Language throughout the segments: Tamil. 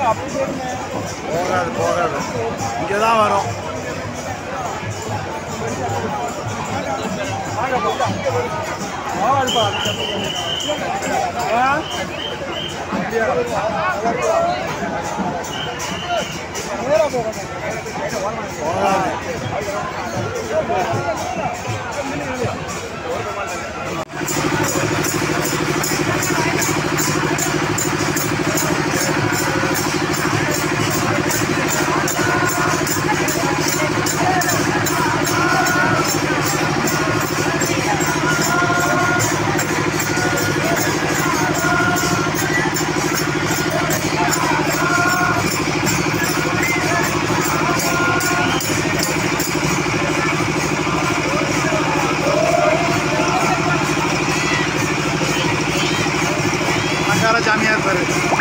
போகாது போகாது இங்கே தான் வரும் போகாது பணக்கார சாமியா இருப்பாரு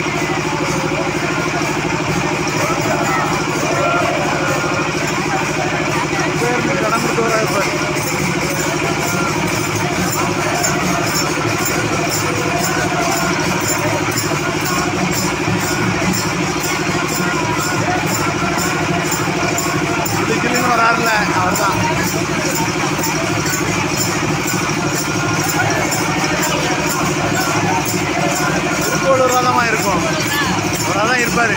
பேருந்து கடன் கொடுத்தவரா இருப்பாரு இது கிளின்னு வராருல அவர் தான் திருக்கோளூராக தான் இருக்கும் அவராக தான் இருப்பார்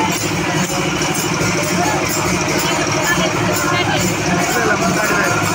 இல்லை இல்லை முன்னாடி தான் இருக்கு.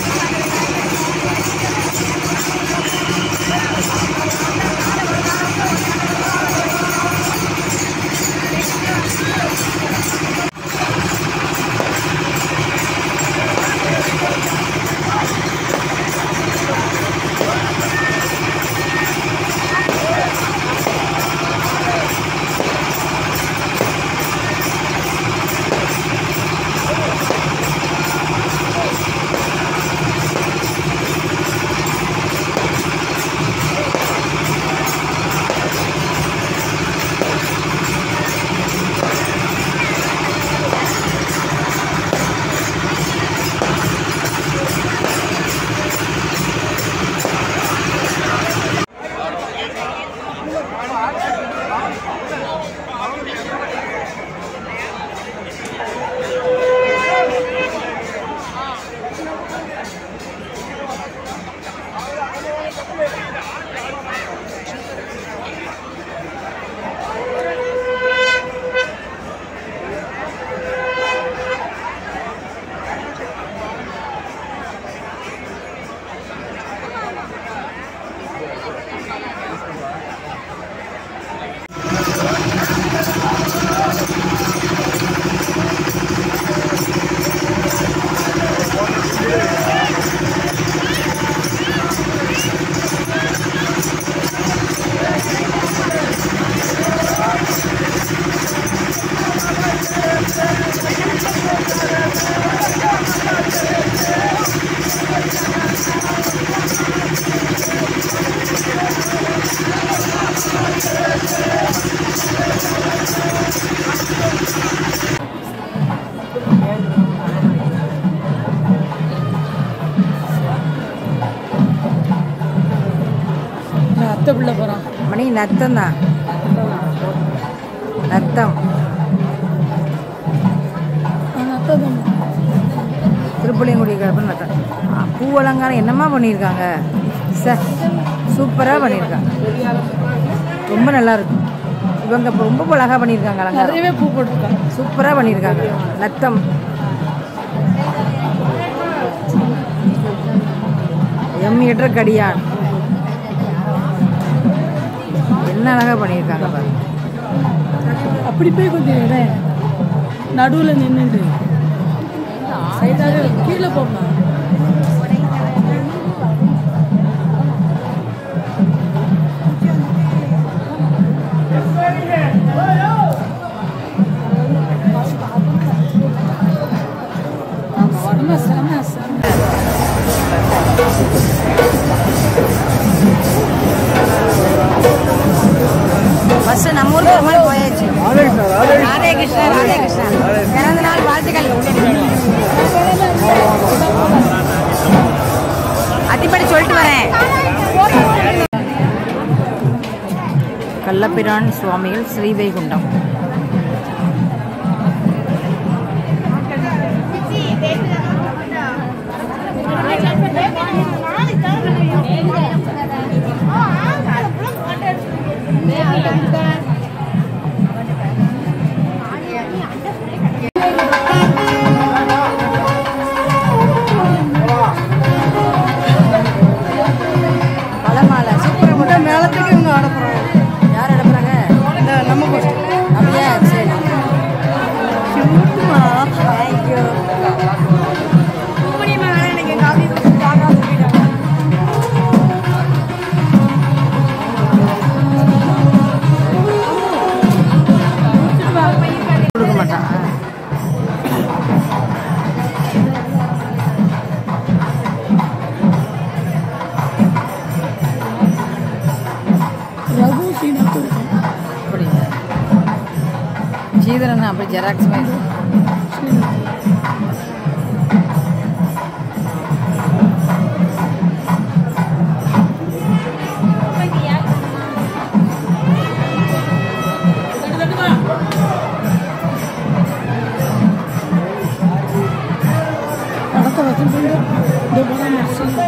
அத்தை பிள்ளை போகிறான் மணி நத்தம் தான் நத்தம் அத்தை தான் திருப்புளியங்குடி கிழப்பு நத்தம் ஆ, பூ அலங்காரம் என்னம்மா பண்ணியிருக்காங்க சார் சூப்பராக பண்ணியிருக்காங்க ரொம்ப நல்லா இருக்கு இவங்க இப்ப ரொம்ப அழகாக பண்ணியிருக்காங்க அலங்காரம் நிறையவே பூ போட்டிருக்காங்க சூப்பராக பண்ணியிருக்காங்க நத்தம் எம் என்ற கடியான் என்ன அழகாக பண்ணியிருக்காங்க பாருங்க அப்படி போய் கொஞ்சம் இடம் நடுவில் நின்றுட்டு சைடாகவே கீழே போகலாம் செம செம செம ஃபர்ஸ்ட் நம்ம ஊருக்கு ஒரு மாதிரி போயாச்சு ராதே கிருஷ்ணா ராதே கிருஷ்ணா பிறந்த நாள் வாழ்த்துக்கள் அத்திப்படி சொல்லிட்டு வரேன் கள்ளப்பிரான் சுவாமிகள் ஸ்ரீவைகுண்டம் தேங்க்யூ பூமணி மகன் இன்னைக்கு காஃபி குடிச்சிட்டாங்க சொல்லிட்டாங்க கொடுக்க மாட்டான் ரகு சீனாக்கு அப்படி சீதரன் அப்படி ஜெராக்ஸ் மாதிரி படத்தை வச்சுட்டு இந்த படம் முடிச்சு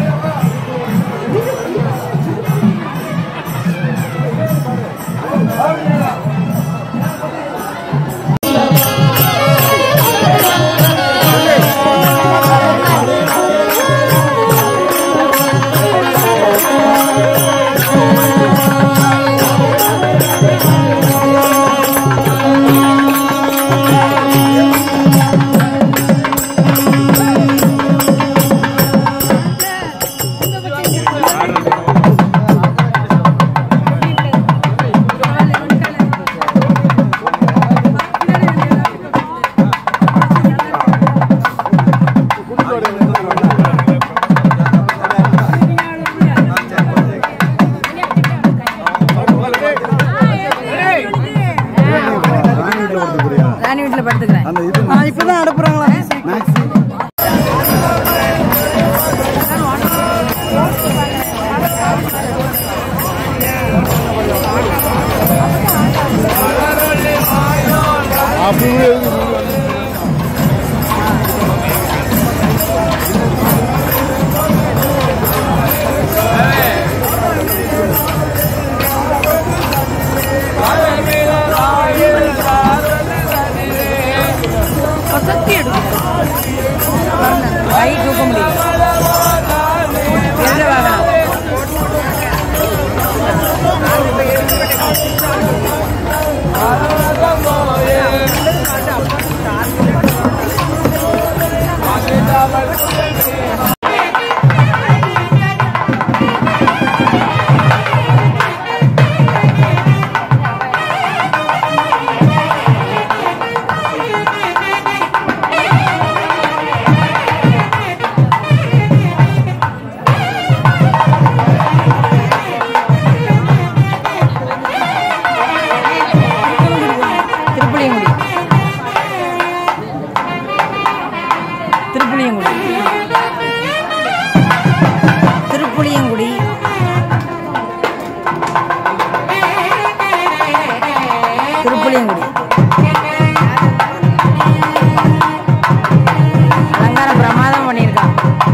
ராணி வீட்டில் படுத்துக்கிறேன் அந்த இது இப்பதான் அனுப்புறாங்களா மேக்ஸி அப்படியே கை தூக்க முடியும் எந்த வாகனம் திருப்புளியங்குடி திருப்புளியங்குடி திருப்புளியங்குடி திருப்புளியங்குடி அலங்காரம் பிரமாதம் பண்ணியிருக்கான்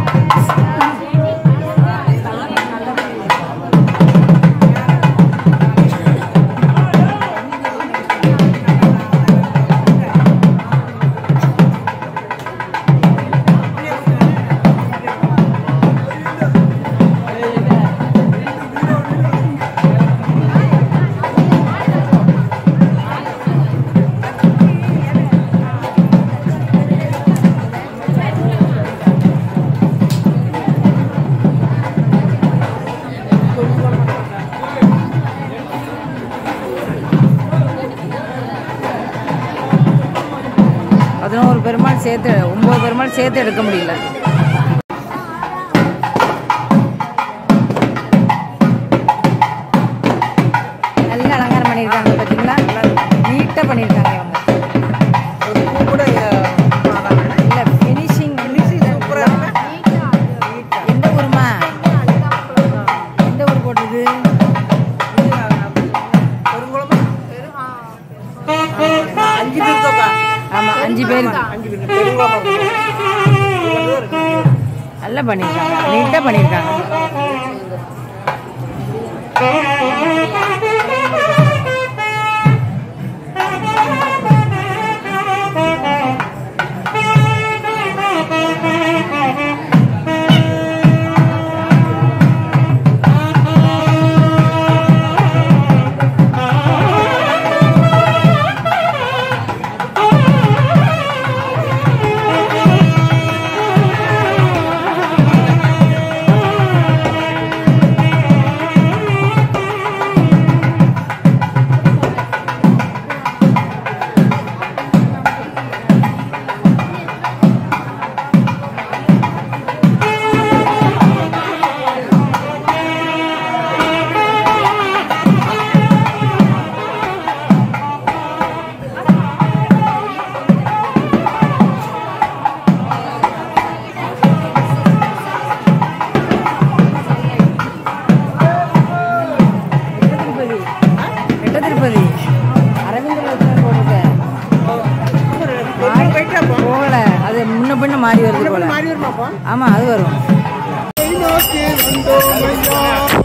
பதினோரு பெருமாள் சேர்த்து ஒன்பது பெருமாள் சேர்த்து எடுக்க முடியல நல்ல அலங்காரம் பண்ணியிருக்காங்க பார்த்தீங்களா நீட்டாக பண்ணியிருக்காங்க இவங்க இல்லை ஃபினிஷிங் எந்த ஊருமா எந்த ஊர் போட்டது ஆமாம் அஞ்சு பேர் நல்லா பண்ணியிருக்காங்க நீட்டாக பண்ணியிருக்காங்க வருமாப்பா ஆமா அது வரும் நோக்கி வந்தோம் ஐயா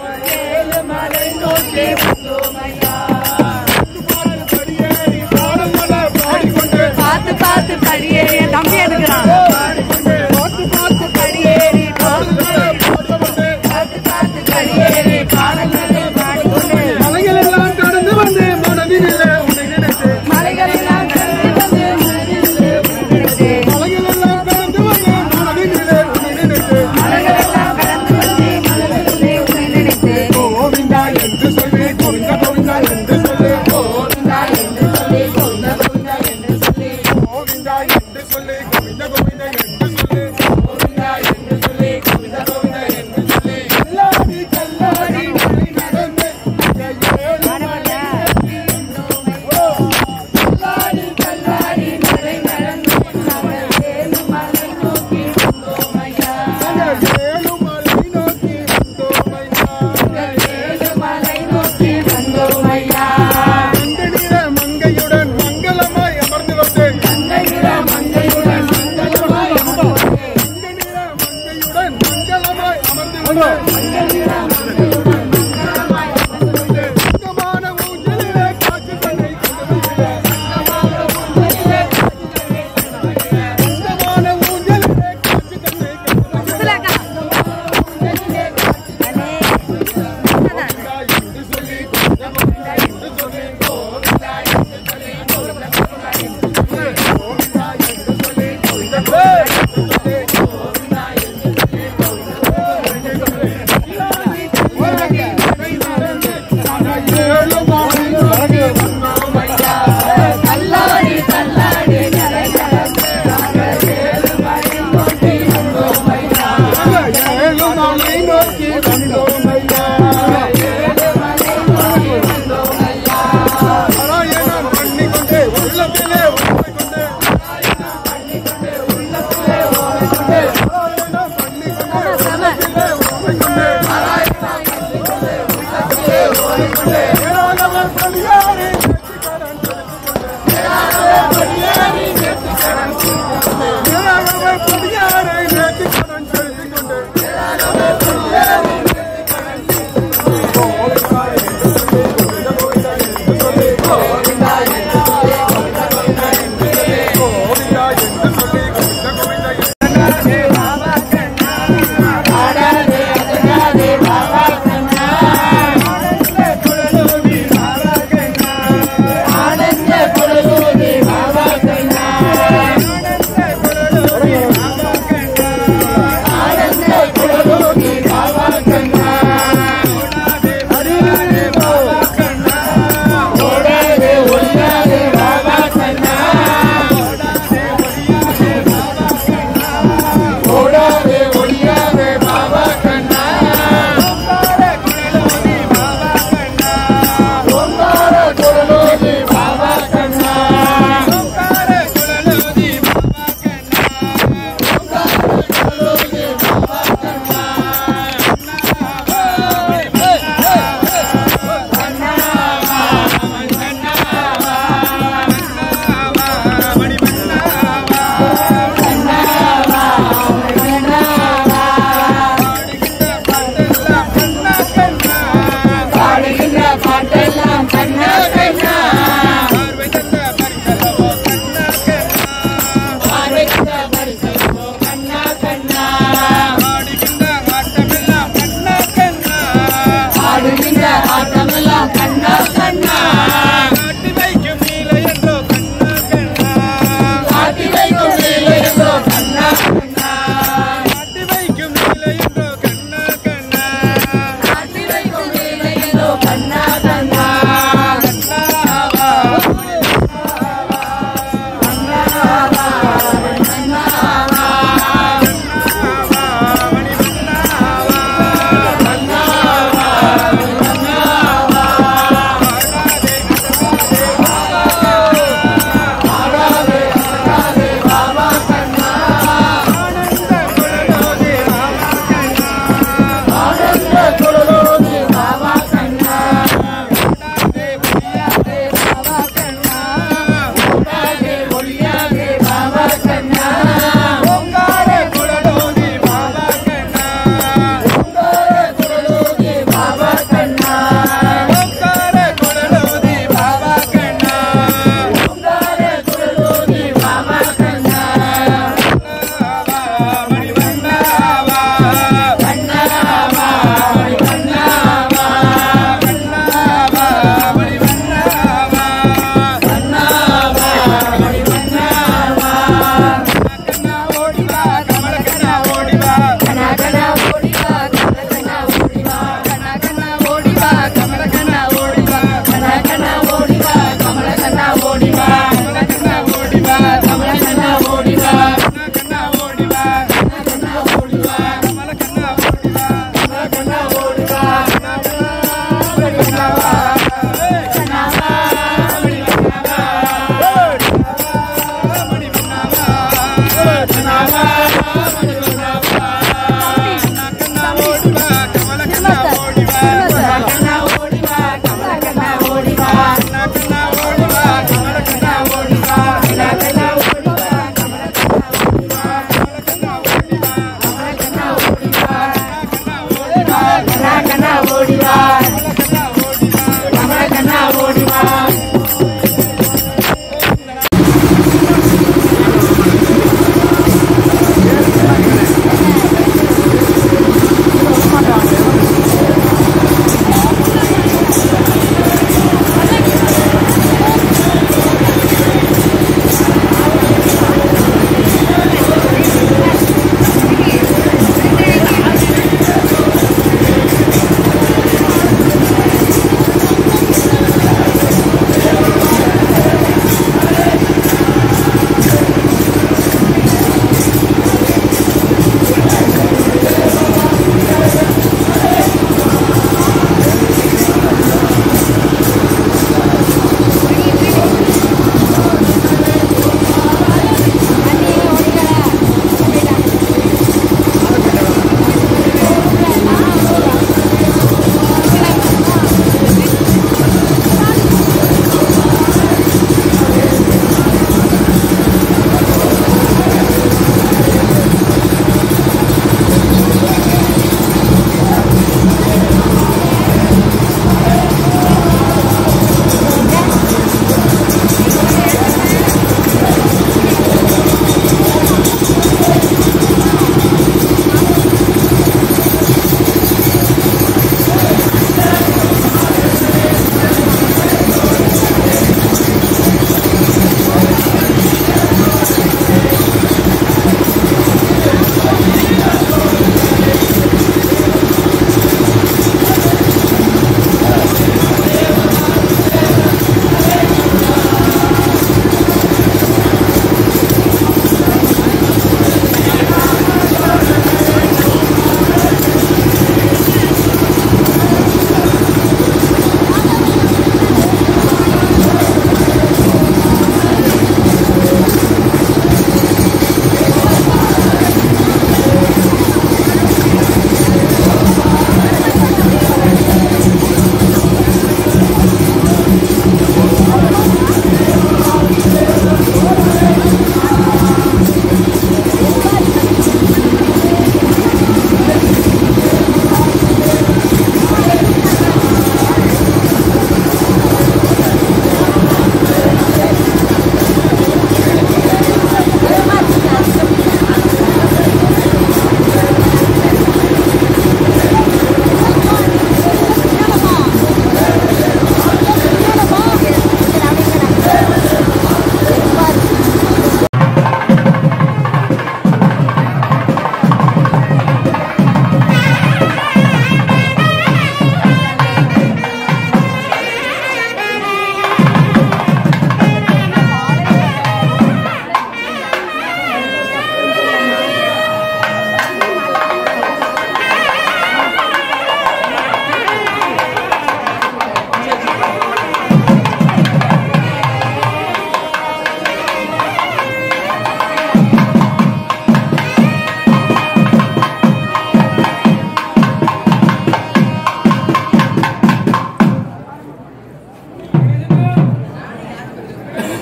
படியேறி பாடமலை பாடிக்கொண்டு பார்த்து பார்த்து படியேறி என் தம்பி எடுக்கிறான் பார்த்து பார்த்து படியேறி பாடமலை பாடிக்கொண்டு பார்த்து பார்த்து படியேறி பாடங்களை பாடிக்கொண்டு மலைகள் எல்லாம் கடந்து வந்து மனதினிலே உன்னை நினைத்து மலைகள் எல்லாம் கடந்து வந்து மனதிலே உன்னை நினைத்து. மலைகள் எல்லாம் கடந்து வந்து மனதினிலே உன்னை நினைத்து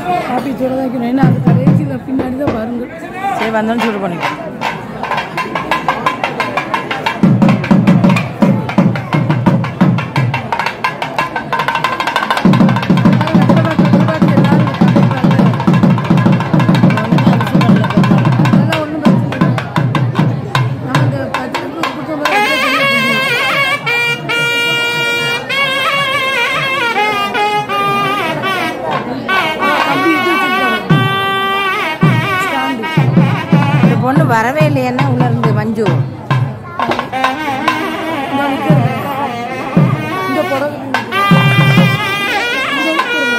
காப்பி சூட தான் வைக்கணும் ஏன்னா அது கடைசியில் பின்னாடி தான் பாருங்க சரி வந்தோன்னு சூடு பண்ணிக்கோ அதெல்லாம் ஒன்றும் பிரச்சனை இல்லை நம்ம இந்த பச்சை உப்பு கொடுத்த மாதிரி கம்பி இட்டு வச்சுருக்காங்க ஸ்டாண்டு இந்த பொண்ணு வரவே இல்லையேன்னா உள்ள இருந்து மஞ்சு இந்த நிற்கிறது இந்த புடவை இந்த நிற்கிறது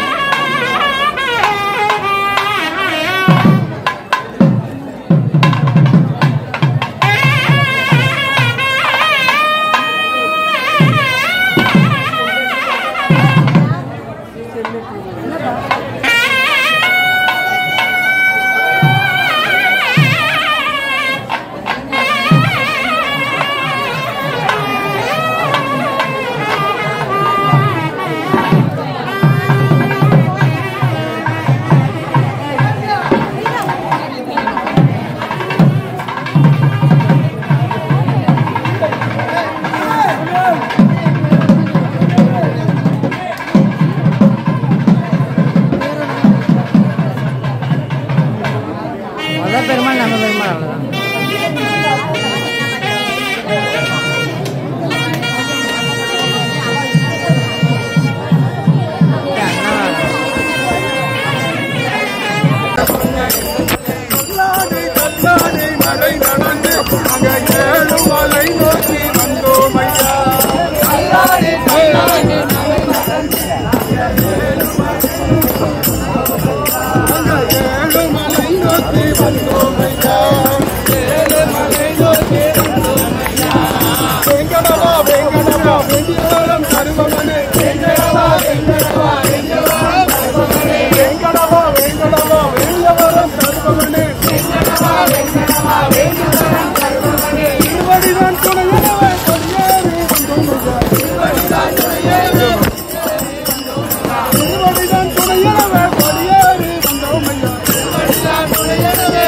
முத பெருமாள் நம்ம பெருமாள் அவ்வளோதான் தள்ளாடி தள்ளாடி நடை நடந்து அங்க ஏழு மலை நோக்கி வந்தோம் ஐயா அங்க ஏழு மலை நோக்கி வந்தோம் ஐயா வெங்கடவா வெங்கடவா வெண்டிவரம் தருவமனே வெங்கடவா வெங்கடவா வெங்கடவரம் தருவமனே வெங்கடவா வெங்கடவா வெங்கடவரம் தருவமனே திருவடிதான் துணையனவே கொடியேறி வந்தோம் ஐயா. திருவடிதான் துணையனவே கொடியேறி வந்தோம் ஐயா.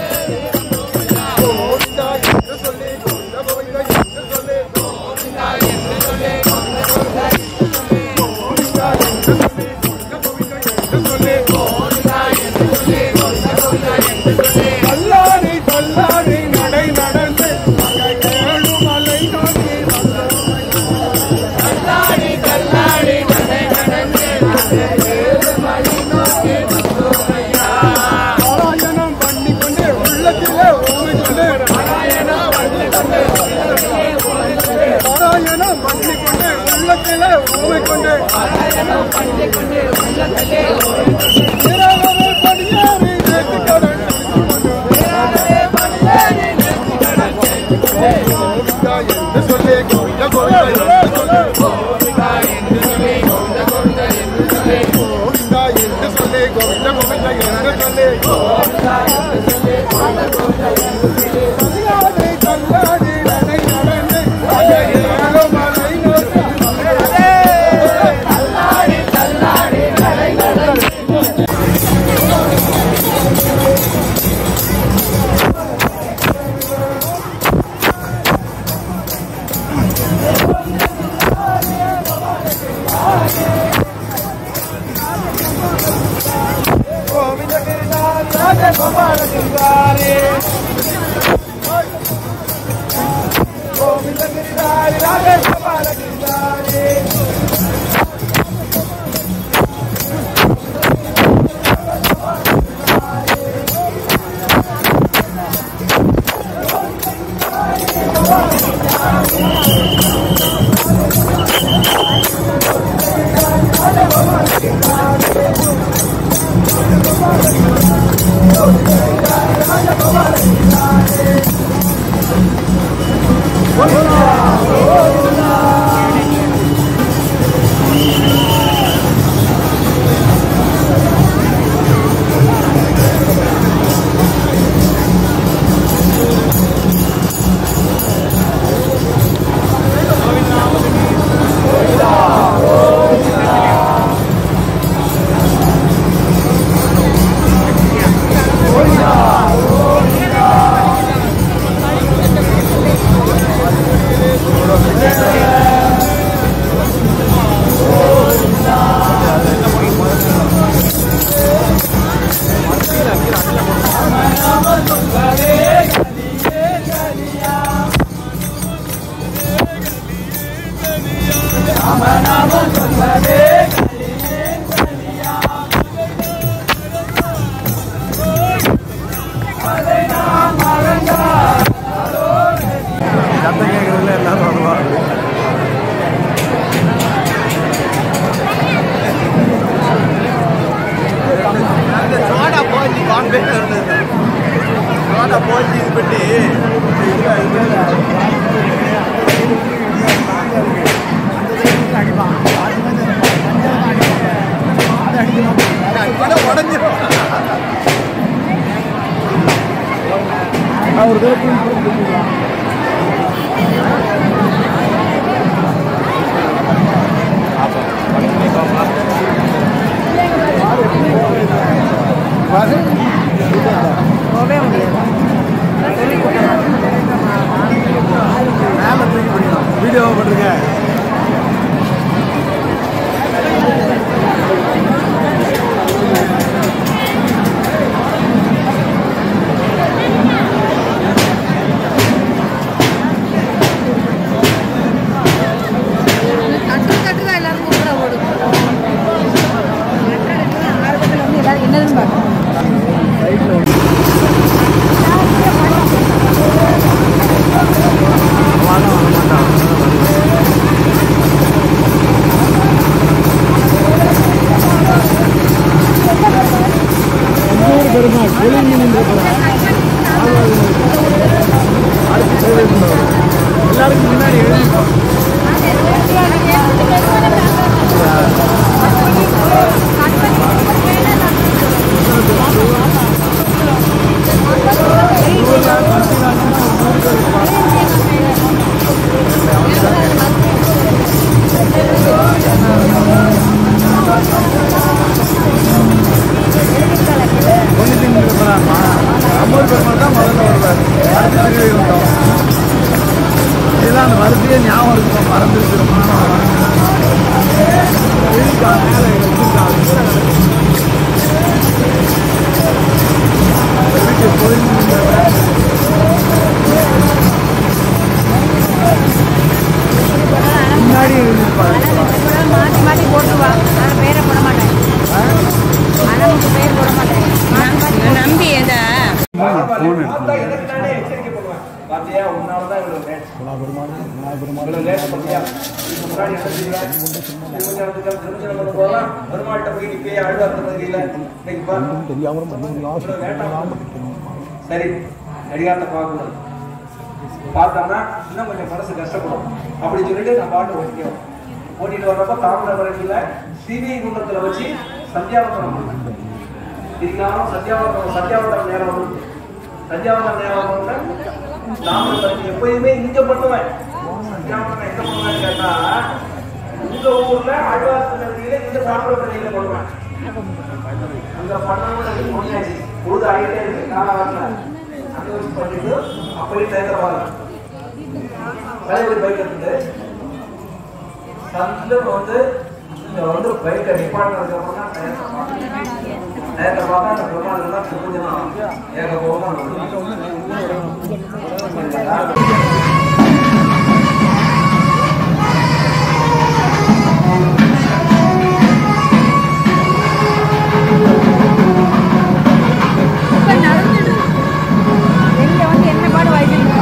கோவிந்தா என்று சொல்லி கொண்ட கோவிந்தா என்று சொல்லி கோவிந்தா என்று சொல்லி கொண்ட கோவிந்தா என்று சொல்லி தள்ளாடி தள்ளாடி நடை நடந்து ஏழு மலை நோக்கி பாராயணம் பண்ணி கொண்டு உள்ளத்திலே ஓமை கொண்டு பாராயணம் பண்ணி கொண்டு உள்ளத்திலே ஓமை கொண்டு இரவரை படியேறி நேர்த்திக்கடன் கோவிந்தா என்று சொல்லி கோவிந்த கோவிந்தா என்று சொல்லி கோவிந்தா என்று சொல்லி கோவிந்தா என்று சொல்லி கோவிந்த கோவிந்தா என்று சொல்லி தள்ளாடி தள்ளாடி நடை நடந்து அங்கே ஏழு மலை நோக்கி கோவிந்த கிருஷ்ணாரி ராஜகோபால கிருஷ்ணாரி கோவிந்த கிருஷ்ணாரி ராஜகோபால கிருஷ்ணாரி கோவிந்தா போச்சு இது பண்ணி உடஞ்சிரும் போகவே முடியாது மேல தூக்கி பிடிக்கணும் வீடியோ பண்ணுங்க தட்டு தட்டு தான் எல்லாரும் கூப்பிட ஓடும் ஆரம்பத்தில் வந்து எல்லாரும் என்னதுன்னு பார்க்கணும் எல்லாருக்கும் முன்னாடி எழுதிருக்கோம் பொண்ணுக்கு இருக்கிறாமா அம்மூர் பெருமாள் தான் முதல்ல வருவார் அடுத்து திருவி வந்தோம் இதெல்லாம் அந்த வரிசையே ஞாபகம் இருக்கும் மறந்துருக்கிறோமா மேலே வச்சிருக்காங்க வீட்டு போய் முன்னாடி எழுதிருப்பாரு மாற்றி மாற்றி போட்டுருவா நான் பேரை போட மாட்டேன் அனமுக்கு பேர் போட மாட்டேன் நம்பி எதா பாத்தியா உன்னாலதான் இவ்வளவு லேட் இவ்வளவு லேட் பாத்தியா இதுக்கு முன்னாடி என்ன செய்யல திருமணத்துக்கு திருமணம் பண்ண போதெல்லாம் பெருமாள்கிட்ட போய் நீ போய் அழுவாத்த பதில இன்னைக்கு பாரு இவ்வளவு லேட்டா சரி அடிகாரத்தை பார்க்கணும் பார்த்தோம்னா இன்னும் கொஞ்சம் மனசு கஷ்டப்படும் அப்படி சொல்லிட்டு நான் பாட்டு ஓட்டிக்கிறோம் ஓட்டிட்டு வர்றப்ப தாமிரபரணியில சிவி குண்டத்துல வச்சு சந்தியாவந்தனம் பண்ணேன் இதுக்காக சத்தியாவந்தனம் சத்தியாவந்தனம் நேரம் வந்து சத்தியாவந்தனம் நேரம் வந்து தாமிரபரணி எப்பயுமே இங்க பண்ணுவேன் சத்தியாவந்தனம் எங்க பண்ணுவேன்னு கேட்டா உங்க ஊர்ல அழ்வார் நதியில இந்த தாமிரபரணியில பண்ணுவேன் அங்க பண்ணணும் முடியாச்சு பொழுது ஆகிட்டே இருக்கு காலவாசல அங்க வச்சு பண்ணிட்டு அப்படியே தேர்தல் தலைவர் பைக் எடுத்துட்டு சந்திரன் வந்து இங்க வந்து பைக்கை நிப்பாட்டினதுக்கு அப்புறம் தான் டயத்தை பார்த்தேன். டயத்தை பார்த்தா அந்த பிரமாணம் கொஞ்சம் ஏகபோகமா வெளியில வந்து என்ன பாடு வாய்ப்பு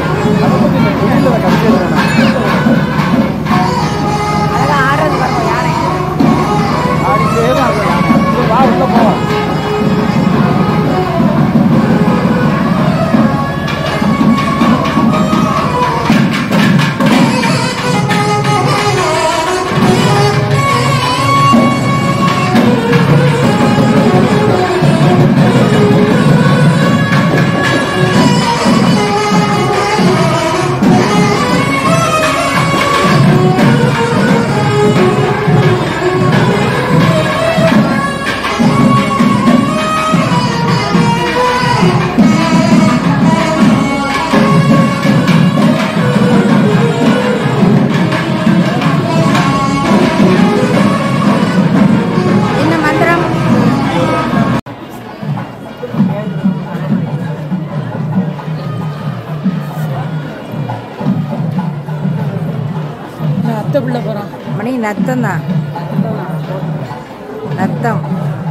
அதெல்லாம் ஆடுறது பாருங்க யானை வா உள்ள போவா என்ன மந்திரம் அத்தை பிள்ளை போகிறான் மணி நத்தம் தான் நத்தம்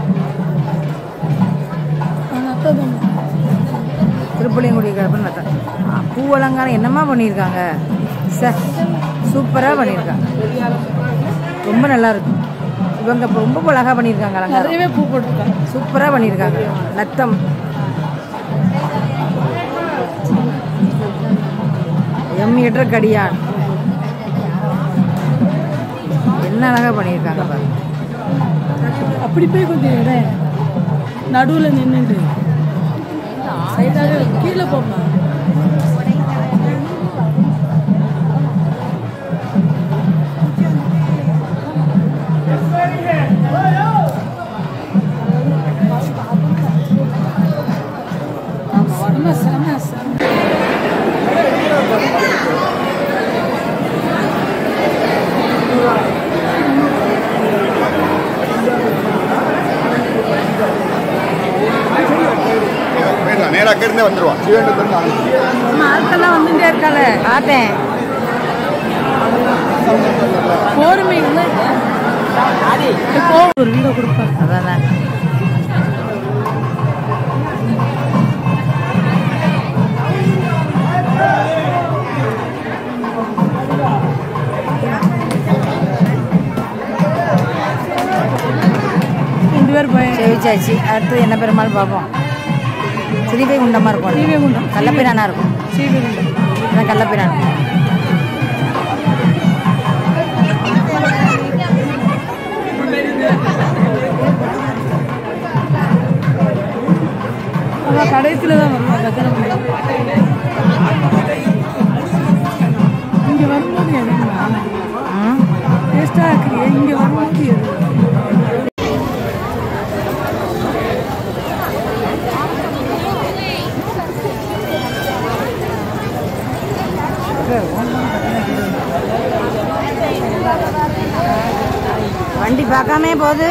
அத்தை பொண்ணு திருப்புளியங்குடி கிடப்பு நத்தம் ஆ, பூ அலங்காரம் என்னம்மா பண்ணியிருக்காங்க ச சூப்பராக பண்ணியிருக்காங்க ரொம்ப நல்லா இருக்கு இவங்க இப்ப ரொம்ப அழகாக பண்ணியிருக்காங்க அலங்காரம் நிறையவே பூ போட்டிருக்காங்க சூப்பராக பண்ணியிருக்காங்க நத்தம் எம்மியற்ற கடியான் என்ன அழகாக பண்ணியிருக்காங்க பாருங்க அப்படி போய் கொஞ்சம் இடம் நடுவில் நின்றுட்டு சைடாக கீழே போமா செம செம செம போயிடலாம் நேராக அங்கிருந்தே வந்துடுவான் சிவகங்கத்திலிருந்து ஆரம்பிச்சு நம்ம ஆட்கள்லாம் வந்துட்டே இருக்காளே பார்த்தேன் போருமே இல்லை இப்போ ஒரு வீடியோ கொடுப்பாங்க அதான் ரெண்டு பேர் போய் செவிச்சாச்சு அடுத்து என்ன பெருமாள் பார்ப்போம் சிறிவை குண்டமாக இருக்கும் ஸ்ரீவைகுண்டம். கள்ளப்பிரானா இருக்கும் ஸ்ரீவைகுண்டம் அதான் கள்ளப்பிரான் அவள் கடைசியில் தான் வருவான் கஜனை இங்கே வரும்போது எதுவுமா ம் வேஸ்ட்டாக இருக்கிறீங்க இங்கே வரும்போது எது வண்டி பார்க்காமே போகுது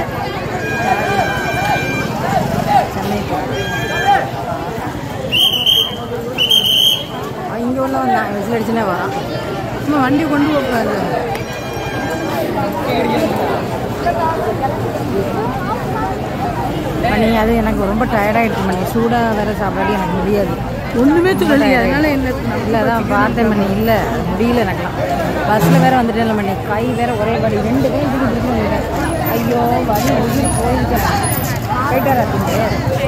சென்னை இங்கே உள்ள வந்தான் விசில் அடிச்சுனே வரான் சும்மா வண்டி கொண்டு போகக்கூடாது மணி அது எனக்கு ரொம்ப டயர்டாயிடுச்சு மணி சூடாக வேற சாப்பிடாடி எனக்கு முடியாது ஒன்றுமே சொல்லலையே அதனால என்ன இல்லை தான் பார்த்தேன் மணி இல்லை முடியல எனக்குலாம் பஸ்ஸில் வேற வந்துட்டேன்ல மணி கை வேற ஒரே வலி ரெண்டு கை இப்படி பிடிச்சு வந்துட்டேன் ஐயோ வலி உயிர் போயிட்டேன் போயிட்டாரா திண்டு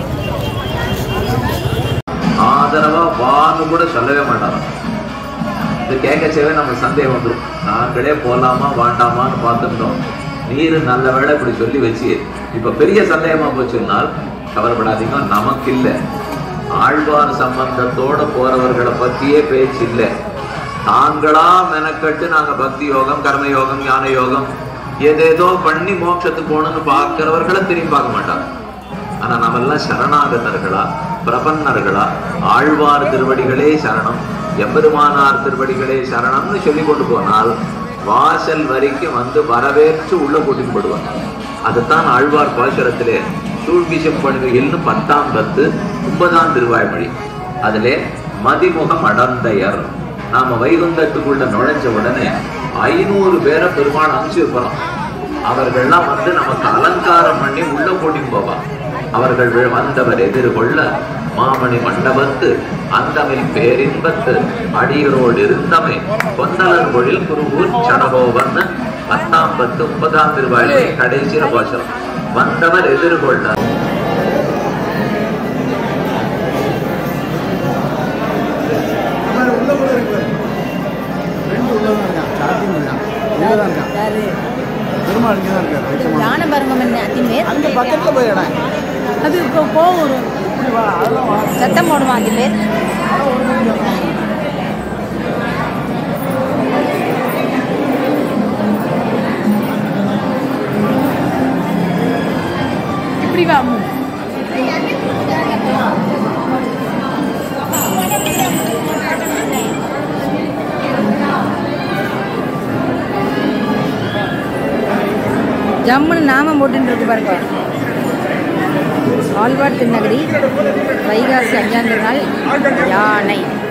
ஆதரவா வான்னு கூட சொல்லவே மாட்டாராம் இது கேட்கச்சவே நம்ம சந்தேகம் வந்துடும் நாங்களே போலாமா வாண்டாமான்னு பார்த்துட்டோம் நீர் நல்ல வேளை இப்படி சொல்லி வச்சு இப்ப பெரிய சந்தேகமா போச்சுன்னால் கவலைப்படாதீங்க நமக்கு இல்லை ஆழ்வார் சம்பந்தத்தோட போறவர்களை பத்தியே பேச்சு இல்லை தாங்களா மெனக்கட்டு நாங்க பக்தி யோகம் கர்ம யோகம் ஞான யோகம் ஏதேதோ பண்ணி மோட்சத்துக்கு போகணும்னு பார்க்கிறவர்களை திரும்பி பார்க்க மாட்டாங்க ஆனா நாமெல்லாம் சரணாகதர்களா பிரபன்னர்களா ஆழ்வார் திருவடிகளே சரணம் எம்பெருமானார் திருவடிகளே சரணம்னு சொல்லி கொண்டு போனால் வாசல் வரைக்கும் வந்து வரவேற்று உள்ள கூட்டிட்டு போடுவாங்க அதுதான் ஆழ்வார் பாசுரத்திலே சூழ்விஷம் பண்ணுகையில்னு பத்தாம் பத்து ஒன்பதாம் திருவாய்மொழி அதிலே மதிமுகம் அடந்தையர் நாம வைகுந்தத்துக்குள்ள நுழைஞ்ச உடனே ஐநூறு பேரை பெருமாள் அனுப்பிச்சு வைப்போம் அவர்கள்லாம் வந்து நமக்கு அலங்காரம் பண்ணி உள்ள கூட்டிட்டு போவாங்க அவர்கள் வி- வந்தவர் எதிர்கொள்ள மாமணி மண்டபத்து அந்தமில் பேரின்பத்து அடியரோடு இருந்தமை கொந்தலர் பொழில் குருவூர் சடகோவன் பத்தாம் பத்து முப்பதாம் திருவாயிலே கடைசியில பாசனம் வந்தவர் எதிர்கொள்ள உள்ள கூட இருக்கு ரெண்டு உள்ள தான் இருக்கான் சாத்தியம் இருக்கான் உள்ள தான் இருக்கான் யாரு பெருமாள் இங்கே தான் இருக்காரு நிச்சயமா. யானை பாருங்க மணி அத்திமேர் அங்க பக்கத்துல போய் இடம் அது இப்போ கோவம் வரும் இப்படி வா அதெல்லாம் வா சத்தம் போடுவான் அத்திமேர் இப்படி வா அம்மு. ஜம்முன்னு நாமம் போட்டுன்னு இருக்கு பாருங்க ஆழ்வார் திருநகரி வைகாசி அஞ்சாம் நாள் யானை